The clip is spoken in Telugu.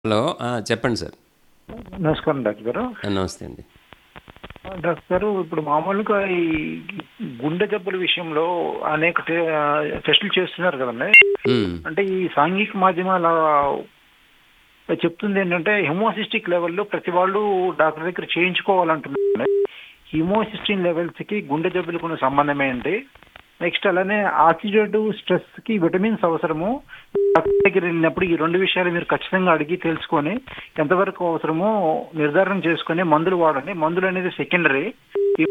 హలో ఆ, చెప్పండి సార్ నమస్కారం డాక్టర్ గారు ఆ, నమస్తే అండి డాక్టర్ గారు ఇప్పుడు మామూలుగా ఈ గుండె జబ్బుల విషయంలో అనేక టె- టెస్టులు చేస్తున్నారు కదండి ఉమ్, అంటే ఈ సాంఘిక మాధ్యమాల చెప్తుంది ఏంటంటే హిమోసిస్టిక్ లెవెల్లో ప్రతి వాళ్ళు డాక్టర్ దగ్గర చేయించుకోవాలంటున్నారు హిమోసిస్టిన్ లెవెల్స్ కి గుండె జబ్బులకు ఉన్న సంబంధం ఏంటి నెక్స్ట్ అలానే ఆక్సిడేటివ్ స్ట్రెస్ కి విటమిన్స్ అవసరము డాక్టర్ దగ్గర వెళ్ళినప్పుడు ఈ రెండు విషయాలు మీరు ఖచ్చితంగా అడిగి తెలుసుకొని ఎంతవరకు అవసరమో నిర్ధారణ చేసుకొని మందులు వాడండి మందులు అనేది సెకండరీ